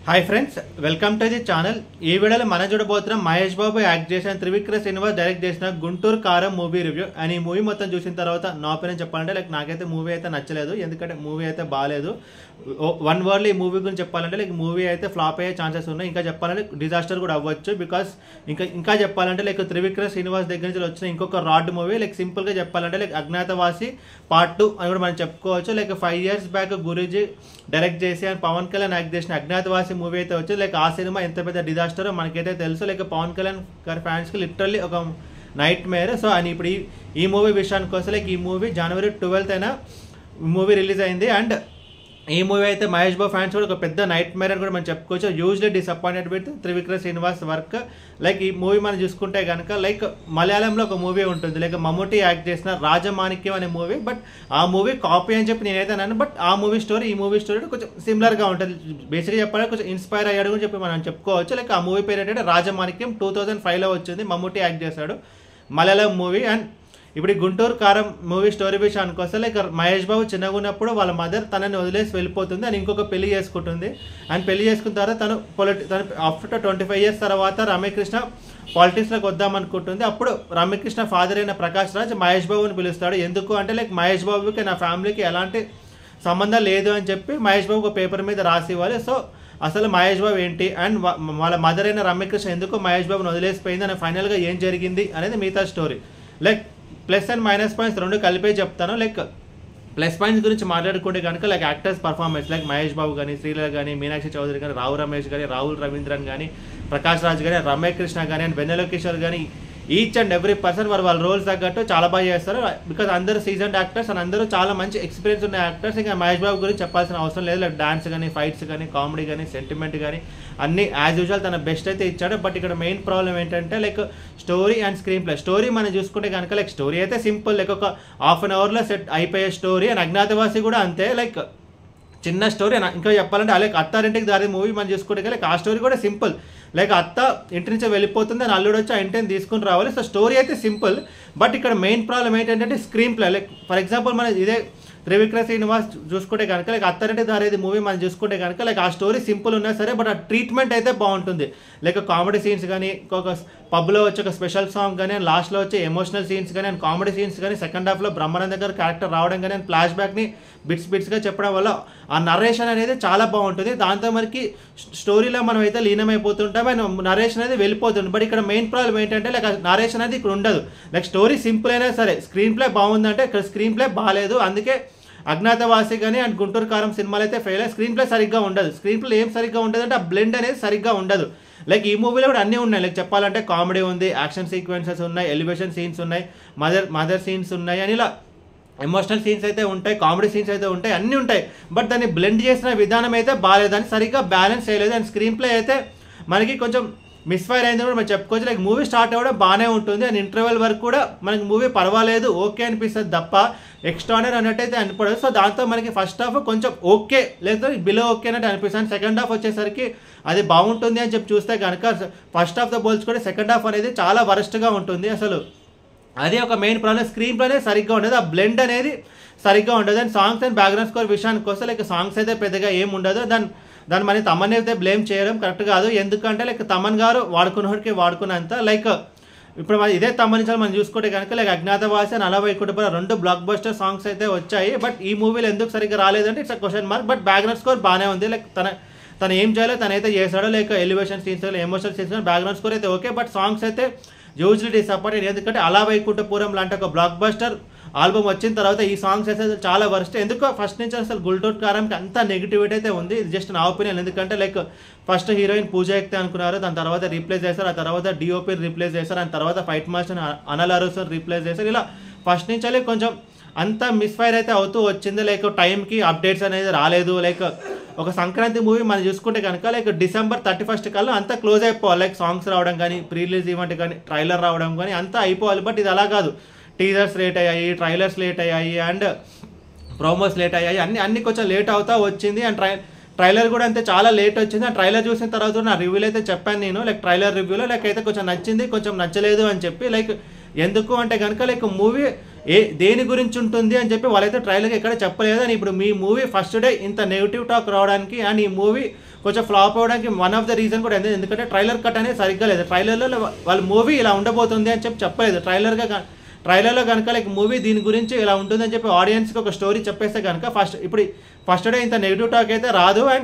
hi friends welcome to the channel ఈ వీడియోలో మనం చూడబోతున్నాం మహేష్ బాబు యాక్ట్ చేసిన త్రివిక్ర శ్రీనివాస్ డైరెక్ట్ చేసిన Guntur Kaaram movie review and ఈ మూవీ మొత్తం చూసిన తర్వాత నా ఒపీనియన్ చెప్పాలంటే లైక్ నాకైతే మూవీ అయితే నచ్చలేదు ఎందుకంటే మూవీ అయితే బాగాలేదు వన్ వర్డ్లో ఈ మూవీ గురించి చెప్పాలంటే లైక్ మూవీ అయితే ఫ్లాప్ అయ్యే ఛాన్సెస్ ఉన్నాయి ఇంకా చెప్పాలంటే డిజాస్టర్ కూడా అవ్వచ్చు బికాస్ ఇంకా ఇంకా చెప్పాలంటే లైక్ త్రివిక్ర శ్రీనివాస్ దగ్గర నుంచి వచ్చిన ఇంకొక రాడ్ మూవీ లైక్ సింపుల్గా చెప్పాలంటే లైక్ అజ్ఞాతవాసి పార్ట్ టూ అని కూడా మనం చెప్పుకోవచ్చు like five years back Guruji direct చేసి అండ్ పవన్ కళ్యాణ్ యాక్ట్ చేసిన అజ్ఞాతవాసి మూవీ అయితే వచ్చింది లైక్ ఆ సినిమా ఎంత పెద్ద డిజాస్టర్ మనకైతే తెలుసు లైక్ పవన్ కళ్యాణ్ గారి ఫ్యాన్స్కి లిటరల్లీ ఒక నైట్ మేర్ సో అని ఇప్పుడు ఈ ఈ మూవీ విషయానికి వస్తే లైక్ ఈ మూవీ జనవరి ట్వెల్త్ అయినా మూవీ రిలీజ్ అయింది అండ్ ఈ మూవీ అయితే మహేష్ బాబు ఫ్యాన్స్ కూడా ఒక పెద్ద నైట్ మేర్ అని కూడా మనం చెప్పుకోవచ్చు usually disappointed with Trivikram Srinivas work like ఈ మూవీ మనం చూసుకుంటే కనుక లైక్ మలయాళంలో ఒక మూవీ ఉంటుంది లైక్ మమ్ముటి యాక్ట్ చేసిన రాజమాణిక్యం అనే మూవీ బట్ ఆ మూవీ కాపీ అని చెప్పి నేనైతే అన్నాను బట్ ఆ మూవీ స్టోరీ ఈ మూవీ స్టోరీ కొంచెం సిమిలర్గా ఉంటుంది బేసిక్గా చెప్పాలంటే కొంచెం ఇన్స్పైర్ అయ్యాడు అని చెప్పి మనం చెప్పుకోవచ్చు లైక్ ఆ మూవీ పేరు ఏంటంటే రాజమాణిక్యం టూ థౌజండ్ ఫైవ్లో వచ్చింది మమ్ముటి యాక్ట్ చేశాడు మలయాళం మూవీ అండ్ ఇప్పుడు ఈ గుంటూరు కారం మూవీ స్టోరీ విషయానికి వస్తే లైక్ మహేష్ బాబు చిన్నగా ఉన్నప్పుడు వాళ్ళ మదర్ తనని వదిలేసి వెళ్ళిపోతుంది అని ఇంకొక పెళ్లి చేసుకుంటుంది అండ్ పెళ్లి చేసుకున్న తర్వాత తను పొలిటి తను ఆఫ్టర్ ట్వంటీ ఫైవ్ ఇయర్స్ తర్వాత రమ్యకృష్ణ పాలిటిక్స్లోకి వద్దాం అనుకుంటుంది అప్పుడు రమ్యకృష్ణ ఫాదర్ అయిన ప్రకాష్ రాజ్ మహేష్ బాబుని పిలుస్తాడు ఎందుకు అంటే లైక్ మహేష్ బాబుకి నా ఫ్యామిలీకి ఎలాంటి సంబంధం లేదు అని చెప్పి మహేష్ బాబు ఒక పేపర్ మీద రాసి ఇవ్వాలి సో అసలు మహేష్ బాబు ఏంటి అండ్ వాళ్ళ మదర్ అయిన రమ్యకృష్ణ ఎందుకు మహేష్ బాబుని వదిలేసిపోయింది అని ఫైనల్గా ఏం జరిగింది అనేది మిగతా story like plus and minus points రెండు కలిపే చెప్తాను లైక్ ప్లస్ పాయింట్స్ గురించి మాట్లాడుకుంటే కనుక like actors performance like Mahesh Babu కానీ శ్రీలర్ కానీ మీనాక్షి చౌదరి కానీ రావు రమేష్ కానీ రాహుల్ రవీంద్రన్ కానీ ప్రకాష్ రాజ్ కానీ రమేష్ కృష్ణ కానీ అండ్ వెన్నెల కిషోర్ కానీ ఈచ్ అండ్ ఎవ్రీ పర్సన్ వారు వాళ్ళ రోల్స్ తగ్గట్టు చాలా బాగా చేస్తారు బికాస్ అందరూ సీజన్ యాక్టర్స్ అండ్ అందరూ చాలా మంచి ఎక్స్పీరియన్స్ ఉన్న యాక్టర్స్ ఇంకా మహేష్ బాబు గురించి చెప్పాల్సిన అవసరం లేదు లైక్ డాన్స్ కానీ ఫైట్స్ కానీ కామెడీ కానీ సెంటిమెంట్ కానీ అన్ని యాజ్ యూజువల్ తన బెస్ట్ అయితే ఇచ్చాడు బట్ ఇక్కడ మెయిన్ ప్రాబ్లం ఏంటంటే like story and screenplay story మనం చూసుకుంటే కనుక లైక్ స్టోరీ అయితే సింపుల్ లైక్ ఒక హాఫ్ అన్ అవర్లో సెట్ అయిపోయే స్టోరీ అండ్ అజ్ఞాతవాసి కూడా అంతే లైక్ చిన్న స్టోరీ ఇంకా చెప్పాలంటే అలాగే అత్తారింటికి దారి మూవీ మనం చూసుకుంటే లైక్ ఆ స్టోరీ కూడా సింపుల్ లైక్ అత్త ఇంటి నుంచి వెళ్ళిపోతుంది అని అల్లుడు వచ్చి ఆ ఇంటిని తీసుకుని రావాలి సో స్టోరీ అయితే సింపుల్ బట్ ఇక్కడ మెయిన్ ప్రాబ్లం ఏంటంటే screenplay like for example మన ఇదే త్రివిక్ర శ్రీనివాస్ చూసుకుంటే కనుక లైక్ అత్తరింటి దారేది మూవీ మనం చూసుకుంటే కనుక లైక్ ఆ స్టోరీ సింపుల్ ఉన్నా సరే బట్ ఆ ట్రీట్మెంట్ అయితే బాగుంటుంది లైక్ కామెడీ సీన్స్ కానీ ఒక పబ్లో వచ్చి ఒక స్పెషల్ సాంగ్ కానీ అండ్ లాస్ట్లో వచ్చే ఎమోషనల్ సీన్స్ కానీ అండ్ కామెడీ సీన్స్ కానీ సెకండ్ హాఫ్లో బ్రహ్మానంద గారు క్యారెక్టర్ రావడం కానీ అండ్ ఫ్లాష్ బ్యాక్ని బిట్స్ బిట్స్గా చెప్పడం వల్ల ఆ నరేషన్ అనేది చాలా బాగుంటుంది దాంతో మనకి స్టోరీలో మనం అయితే లీనమైపోతుంటాం అండ్ నరేషన్ అనేది వెళ్ళిపోతుంది బట్ ఇక్కడ మెయిన్ ప్రాబ్లం ఏంటంటే లైక్ నరేషన్ అనేది ఇక్కడ ఉండదు లైక్ స్టోరీ సింపుల్ అయినా సరే స్క్రీన్ ప్లే బాగుందంటే ఇక్కడ స్క్రీన్ ప్లే బాగాలేదు అందుకే అజ్ఞాతవాసి కానీ అండ్ గుంటూరు కారం సినిమాలు అయితే ఫెయిల్ అయ్యి స్క్రీన్ ప్లే సరిగ్గా ఉండదు స్క్రీన్ ప్లే ఏం సరిగ్గా ఉండదు అంటే ఆ బ్లెండ్ అనేది సరిగ్గా ఉండదు లైక్ ఈ మూవీలో కూడా అన్నీ ఉన్నాయి లైక్ చెప్పాలంటే కామెడీ ఉంది యాక్షన్ సీక్వెన్సెస్ ఉన్నాయి ఎలివేషన్ సీన్స్ ఉన్నాయి మదర్ మదర్ సీన్స్ ఉన్నాయి అని ఇలా ఎమోషనల్ సీన్స్ అయితే ఉంటాయి కామెడీ సీన్స్ అయితే ఉంటాయి అన్నీ ఉంటాయి బట్ దాన్ని బ్లెండ్ చేసిన విధానం అయితే బాగాలేదు అని సరిగ్గా బ్యాలెన్స్ చేయలేదు అండ్ స్క్రీన్ ప్లే అయితే మనకి కొంచెం మిస్ఫైర్ అయింది కూడా మనం చెప్పుకోవచ్చు లైక్ మూవీ స్టార్ట్ అవ్వడం బాగానే ఉంటుంది అండ్ ఇంటర్వెల్ వరకు కూడా మనకి మూవీ పర్వాలేదు ఓకే అనిపిస్తుంది తప్ప ఎక్స్ట్రానర్ అన్నట్టయితే అనిపడదు సో దాంతో మనకి ఫస్ట్ హాఫ్ కొంచెం ఓకే లేదా బిలో ఓకే అన్నట్టు అనిపిస్తుంది సెకండ్ హాఫ్ వచ్చేసరికి అది బాగుంటుంది అని చెప్పి చూస్తే కనుక ఫస్ట్ హాఫ్తో పోల్చుకుంటే సెకండ్ హాఫ్ అనేది చాలా వరస్ట్గా ఉంటుంది అసలు అదే ఒక మెయిన్ ప్రాబ్లం స్క్రీన్ ప్లే అనేది సరిగ్గా ఉండదు ఆ బ్లెండ్ అనేది సరిగ్గా ఉండదు and songs and background score విషయానికి వస్తే లైక్ సాంగ్స్ అయితే పెద్దగా ఏం ఉండదు దాని దాన్ని మన తమన్ అయితే బ్లేమ్ చేయడం కరెక్ట్ కాదు ఎందుకంటే లైక్ తమన్ గారు వాడుకున్నవాడికి వాడుకున్నంత లైక్ ఇప్పుడు మన ఇదే తమ్మనించాలి మనం చూసుకుంటే కనుక లైక్ అజ్ఞాతవాసి అని అలవై కుటుంబ రెండు బ్లాక్ బస్టర్ సాంగ్స్ అయితే వచ్చాయి బట్ ఈ మూవీలో ఎందుకు సరిగ్గా రాలేదంటే it's question mark but background score బాగానే ఉంది లైక్ తన తను ఏం చేయాలో తనైతే చేశాడో లేక elevation scenes emotional scenes background score అయితే ఓకే బట్ సాంగ్స్ అయితే యూజ్లీ డిసప్పాయింటెడ్ ఎందుకంటే అలా వైకుంఠపురం లాంటి ఒక బ్లాక్ బస్టర్ ఆల్బమ్ వచ్చిన తర్వాత ఈ సాంగ్స్ అయితే చాలా వర్స్ట్ ఎందుకో ఫస్ట్ నుంచి అసలు గుల్టోట్ కారంకి అంత నెగిటివిటీ అయితే ఉంది ఇది జస్ట్ నా ఒపీనియన్ ఎందుకంటే like first heroine Pooja Hegde అనుకున్నారు దాని తర్వాత రీప్లేస్ చేశారు ఆ తర్వాత డిఓపి రీప్లేస్ చేశారు దాని తర్వాత fight master Anal Arasu replace చేశారు ఇలా ఫస్ట్ నుంచి కొంచెం అంత మిస్ఫైర్ అయితే అవుతూ వచ్చింది లైక్ టైంకి అప్డేట్స్ అనేది రాలేదు లైక్ ఒక సంక్రాంతి మూవీ మనం చూసుకుంటే కనుక లైక్ డిసెంబర్ థర్టీ ఫస్ట్ కల్లా అంతా క్లోజ్ అయిపోవాలి లైక్ సాంగ్స్ రావడం కానీ ప్రీ రిలీజ్ ఈవెంట్ కానీ ట్రైలర్ రావడం కానీ అంతా అయిపోవాలి బట్ ఇది అలా కాదు టీజర్స్ లేట్ అయ్యాయి ట్రైలర్స్ లేట్ అయ్యాయి అండ్ ప్రోమోస్ లేట్ అయ్యాయి అన్ని అన్ని కొంచెం లేట్ అవుతా వచ్చింది అండ్ ట్రై ట్రైలర్ కూడా అంతే చాలా లేట్ వచ్చింది ఆ ట్రైలర్ చూసిన తర్వాత నా రివ్యూలో అయితే చెప్పాను నేను లైక్ ట్రైలర్ రివ్యూలో లైక్ అయితే కొంచెం నచ్చింది కొంచెం నచ్చలేదు అని చెప్పి లైక్ ఎందుకు అంటే కనుక లైక్ మూవీ ఏ దేని గురించి ఉంటుంది అని చెప్పి వాళ్ళైతే ట్రైలర్కి ఎక్కడ చెప్పలేదు అని ఇప్పుడు మీ మూవీ ఫస్ట్ డే ఇంత నెగిటివ్ టాక్ రావడానికి అండ్ ఈ మూవీ కొంచెం ఫ్లాప్ అవడానికి వన్ ఆఫ్ ద రీజన్ కూడా ఎందుకంటే ఎందుకంటే ట్రైలర్ కట్ అనేది సరిగ్గా లేదు ట్రైలర్లో వాళ్ళ మూవీ ఇలా ఉండబోతుంది అని చెప్పి చెప్పలేదు ట్రైలర్గా కా- ట్రైలర్లో కనుక లైక్ మూవీ దీని గురించి ఇలా ఉంటుందని చెప్పి ఆడియన్స్కి ఒక స్టోరీ చెప్పేస్తే కనుక ఫస్ట్ ఇప్పుడు ఫస్ట్ డే ఇంత నెగిటివ్ టాక్ అయితే రాదు అండ్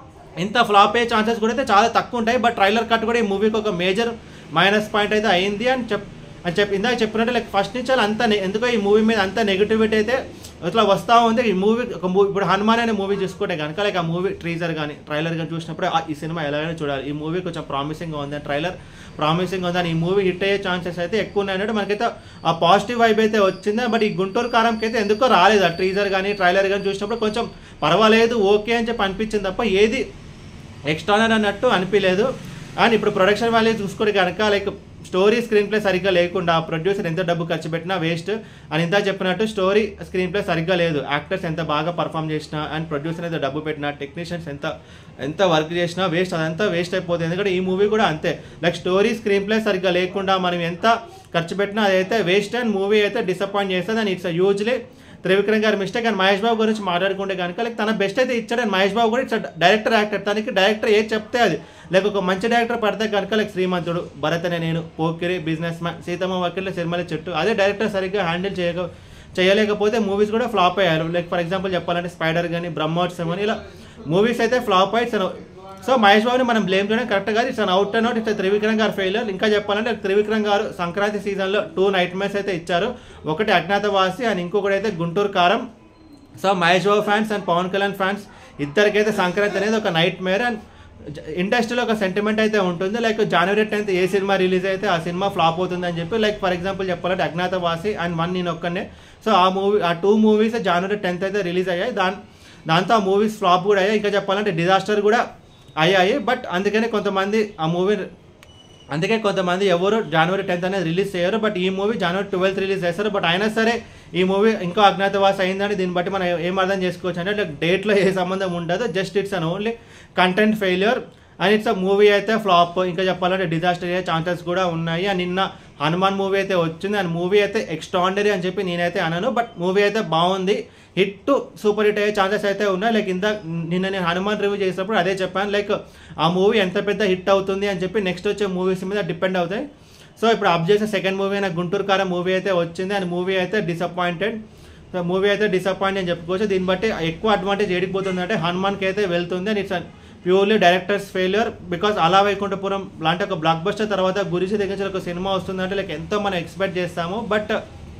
ఇంత ఫ్లాప్ అయ్యే ఛాన్సెస్ కూడా అయితే చాలా తక్కువ ఉంటాయి బట్ ట్రైలర్ కట్ కూడా ఈ మూవీకి ఒక మేజర్ మైనస్ పాయింట్ అయితే అయింది అని చెప్ అని చెప్పి ఇందాక చెప్పినట్టు లైక్ ఫస్ట్ నుంచి అలా అంత నె- ఎందుకో ఈ మూవీ మీద అంత నెగిటివిటీ అయితే ఇట్లా వస్తూ ఉంది ఈ మూవీ ఒక మూవీ ఇప్పుడు హనుమాన్ అనే మూవీ చూసుకుంటే కనుక లైక్ ఆ మూవీ ట్రీజర్ కానీ ట్రైలర్ కానీ చూసినప్పుడు ఆ, ఈ సినిమా ఎలాగైనా చూడాలి ఈ మూవీ కొంచెం ప్రామిసింగ్గా ఉంది ట్రైలర్ ప్రామిసింగ్ ఉంది అని ఈ మూవీ హిట్ అయ్యే ఛాన్సెస్ అయితే ఎక్కువ ఉన్నాయి అన్నట్టు మనకైతే ఆ పాజిటివ్ వైబ్ అయితే వచ్చింది బట్ ఈ గుంటూరు కారంకి అయితే ఎందుకో రాలేదు ఆ ట్రీజర్ కానీ ట్రైలర్ కానీ చూసినప్పుడు కొంచెం పర్వాలేదు ఓకే అని చెప్పి అనిపించింది తప్ప ఏది ఎక్స్ట్రానర్ అన్నట్టు అనిపించలేదు అండ్ ఇప్పుడు ప్రొడక్షన్ వాల్యూ చూసుకుంటే కనుక లైక్ స్టోరీ స్క్రీన్ ప్లే సరిగ్గా లేకుండా ప్రొడ్యూసర్ ఎంత డబ్బు ఖర్చు పెట్టినా వేస్ట్ అని ఇంత చెప్పినట్టు స్టోరీ స్క్రీన్ ప్లే సరిగ్గా లేదు యాక్టర్స్ ఎంత బాగా పర్ఫామ్ చేసినా అండ్ ప్రొడ్యూసర్ ఎంత డబ్బు పెట్టినా టెక్నీషియన్స్ ఎంత ఎంత వర్క్ చేసినా వేస్ట్ అదంతా వేస్ట్ అయిపోతుంది ఎందుకంటే ఈ మూవీ కూడా అంతే లైక్ స్టోరీ స్క్రీన్ ప్లే సరిగ్గా లేకుండా మనం ఎంత ఖర్చు పెట్టినా అదైతే వేస్ట్ అండ్ మూవీ అయితే డిసప్పాయింట్ చేస్తుంది అండ్ ఇట్స్ యూజ్లీ త్రివిక్రమ్ గారి మిస్టేక్ అండ్ మహేష్ బాబు గురించి మాట్లాడుకుంటే కనుక లైక్ తన బెస్ట్ అయితే ఇచ్చాడు అండ్ మహేష్ బాబు కూడా ఇట్స్ డైరెక్టర్ యాక్టర్ తనకి డైరెక్టర్ ఏది చెప్తే అది లైక్ ఒక మంచి డైరెక్టర్ పడితే కనుక లైక్ శ్రీమంతుడు భరత్ అనే నేను పోకిరి బిజినెస్ మ్యాన్ సీతమ్మ వకీల్ సిరిమల చెట్టు అదే డైరెక్టర్ సరిగ్గా హ్యాండిల్ చేయక చేయలేకపోతే మూవీస్ కూడా ఫ్లాప్ అయ్యారు లైక్ ఫర్ ఎగ్జాంపుల్ చెప్పాలంటే స్పైడర్ కానీ బ్రహ్మోత్సవం అని ఇలా మూవీస్ అయితే ఫ్లాప్ అయ్యి సో మహేష్ బాబుని మనం బ్లేమ్ చేయడం కరెక్ట్ కాదు it's out and out it's Trivikram garu failure ఇంకా చెప్పాలంటే త్రివిక్రమ్ గారు సంక్రాంతి సీజన్లో టూ నైట్ మ్యాచ్ అయితే ఇచ్చారు ఒకటి అజ్ఞాతవాసి అండ్ ఇంకొకటి అయితే Guntur Kaaram so Mahesh Babu fans and Pawan Kalyan fans ఇద్దరికైతే సంక్రాంతి అనేది ఒక నైట్ మేర్ అండ్ ఇండస్ట్రీలో ఒక సెంటిమెంట్ అయితే ఉంటుంది లైక్ జనవరి టెన్త్ ఏ సినిమా రిలీజ్ అయితే ఆ సినిమా ఫ్లాప్ అవుతుందని చెప్పి లైక్ ఫర్ ఎగ్జాంపుల్ చెప్పాలంటే అజ్ఞాతవాసి అండ్ వన్ నేను ఒక్కనే సో ఆ మూవీ ఆ టూ మూవీస్ జనవరి టెన్త్ అయితే రిలీజ్ అయ్యాయి దాని దాంతో ఆ మూవీస్ ఫ్లాప్ కూడా అయ్యాయి ఇంకా చెప్పాలంటే డిజాస్టర్ కూడా అయ్యాయి బట్ అందుకనే కొంతమంది ఆ మూవీ అందుకే కొంతమంది ఎవరు జనవరి టెన్త్ అనేది రిలీజ్ చేయరు బట్ ఈ మూవీ జనవరి ట్వెల్త్ రిలీజ్ చేస్తారు బట్ అయినా సరే ఈ మూవీ ఇంకా అజ్ఞాతవాస అయిందని దీన్ని బట్టి మనం ఏం అర్థం చేసుకోవచ్చు అంటే like డేట్లో ఏ సంబంధం ఉండదు just it's an only content failure and it's movie అయితే ఫ్లాప్ ఇంకా చెప్పాలంటే డిజాస్టర్ అయ్యే ఛాన్సెస్ కూడా ఉన్నాయి అండ్ నిన్న హనుమాన్ మూవీ అయితే వచ్చింది అండ్ మూవీ అయితే ఎక్స్ట్రాండరీ అని చెప్పి నేనైతే అనను బట్ మూవీ అయితే బాగుంది హిట్ సూపర్ హిట్ అయ్యే ఛాన్సెస్ అయితే ఉన్నాయి లైక్ ఇంత నిన్న నేను హనుమాన్ రివ్యూ చేసినప్పుడు అదే చెప్పాను లైక్ ఆ మూవీ ఎంత పెద్ద హిట్ అవుతుంది అని చెప్పి నెక్స్ట్ వచ్చే మూవీస్ మీద డిపెండ్ అవుతాయి సో ఇప్పుడు అప్ చేసే సెకండ్ మూవీ అయిన గుంటూరు కారం మూవీ అయితే వచ్చింది అండ్ మూవీ అయితే డిసప్పాయింటెడ్ సో మూవీ అయితే డిసప్పాయింట్ అని చెప్పుకోవచ్చు దీన్ని బట్టి ఎక్కువ అడ్వాంటేజ్ ఏడిపోతుంది అంటే హనుమాన్కి అయితే వెళ్తుంది and it's purely director's failure because Ala Vaikunthapuram లాంటి ఒక బ్లాక్ బస్టర్ తర్వాత గురించి దగ్గర ఒక సినిమా వస్తుందంటే లైక్ ఎంతో మనం ఎక్స్పెక్ట్ చేస్తాము బట్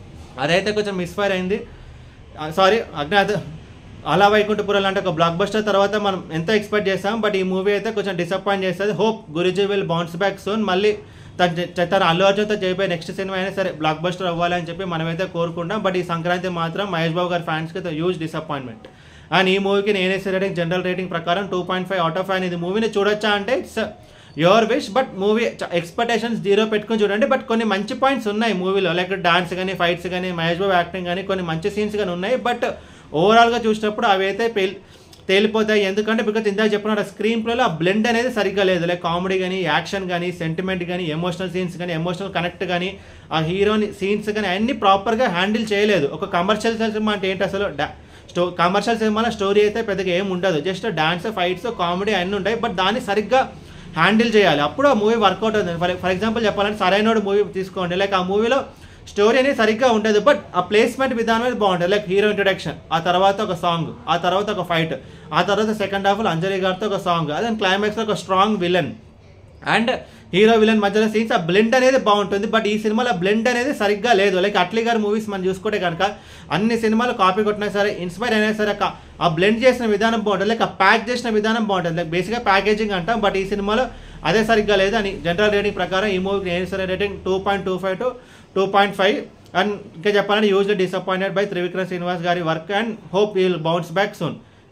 అదైతే కొంచెం మిస్ఫైర్ అయింది సారీ అజ్ఞాత అలా వైకుంఠపురం లాంటి ఒక బ్లాక్ బస్టర్ తర్వాత మనం ఎంతో ఎక్స్పెక్ట్ చేస్తాం బట్ ఈ మూవీ అయితే కొంచెం డిసప్పాయింట్ చేస్తుంది hope Guruji will bounce back soon మళ్ళీ తన తన అల్లు అర్జున్తో చేయబోయే నెక్స్ట్ సినిమా అయినా సరే బ్లాక్ బస్టర్ అవ్వాలని చెప్పి మనమైతే కోరుకుంటాం బట్ ఈ సంక్రాంతి మాత్రం మహేష్ బాబు గారి ఫ్యాన్స్కి హ్యూజ్ డిసప్పాయింట్మెంట్ అండ్ ఈ మూవీకి నేనేసే రేటింగ్ జనరల్ రేటింగ్ ప్రకారం two point five out of five ఇది మూవీని చూడొచ్చా అంటే it's your wish but movie expectations zero పెట్టుకుని చూడండి బట్ కొన్ని మంచి పాయింట్స్ ఉన్నాయి మూవీలో లైక్ డాన్స్ కానీ ఫైట్స్ కానీ మహేష్ బాబు యాక్టింగ్ కానీ కొన్ని మంచి సీన్స్ కానీ ఉన్నాయి బట్ ఓవరాల్గా చూసినప్పుడు అవి అయితే పేల్ తేలిపోతాయి ఎందుకంటే బికాజ్ ఇందాక చెప్పిన స్క్రీన్ ప్లేలో ఆ బ్లెండ్ అనేది సరిగ్గా లేదు లైక్ కామెడీ కానీ యాక్షన్ కానీ సెంటిమెంట్ కానీ ఎమోషనల్ సీన్స్ కానీ ఎమోషనల్ కనెక్ట్ కానీ ఆ హీరోని సీన్స్ కానీ అన్ని ప్రాపర్గా హ్యాండిల్ చేయలేదు ఒక కమర్షియల్ సినిమా అంటే ఏంటి అసలు డా స్టో కమర్షియల్ సినిమాలో స్టోరీ అయితే పెద్దగా ఏం ఉండదు జస్ట్ డాన్స్ ఫైట్స్ కామెడీ అన్నీ ఉంటాయి బట్ దాన్ని సరిగ్గా హ్యాండిల్ చేయాలి అప్పుడు ఆ మూవీ వర్కౌట్ అవుతుంది ఫర్ ఫర్ ఎగ్జాంపుల్ చెప్పాలంటే సరైనోడు మూవీ తీసుకోండి లైక్ ఆ మూవీలో స్టోరీ అనేది సరిగ్గా ఉంటుంది బట్ ఆ ప్లేస్మెంట్ విధానం అనేది బాగుంటుంది లైక్ హీరో ఇంట్రొడక్షన్ ఆ తర్వాత ఒక సాంగ్ ఆ తర్వాత ఒక ఫైట్ ఆ తర్వాత సెకండ్ హాఫ్లో అంజలి గారితో ఒక సాంగ్ అదే క్లైమాక్స్లో ఒక strong villain and hero villain మధ్యలో సీన్స్ ఆ బ్లెండ్ అనేది బాగుంటుంది బట్ ఈ సినిమాలో బ్లెండ్ అనేది సరిగ్గా లేదు లైక్ అట్లీ గారి మూవీస్ మనం చూసుకుంటే కనుక అన్ని సినిమాలు కాపీ కొట్టినా సరే ఇన్స్పైర్ అయినా సరే కా- ఆ బ్లెండ్ చేసిన విధానం బాగుంటుంది లైక్ ఆ ప్యాక్ చేసిన విధానం బాగుంటుంది లైక్ బేసిక్గా ప్యాకేజింగ్ అంటాం బట్ ఈ సినిమాలో అదే సరిగ్గా లేదు అని జనరల్ రేటింగ్ ప్రకారం ఈ మూవీకి నేను సరే rating two point two five to two point five and ఇంకా చెప్పాలంటే usually disappointed by Trivikram Srinivas గారి work and hope will bounce back soon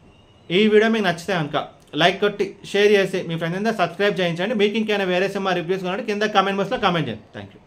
ఈ వీడియో మీకు నచ్చితే కనుక లైక్ కొట్టి షేర్ చేసి మీ ఫ్రెండ్స్ అంతా సబ్స్క్రైబ్ చేయించండి మీకు ఇంకేమైనా వేరే సినిమా రివ్యూస్ కావాలంటే కింద కామెంట్ బాక్స్లో కామెంట్ చేయండి థ్యాంక్ యూ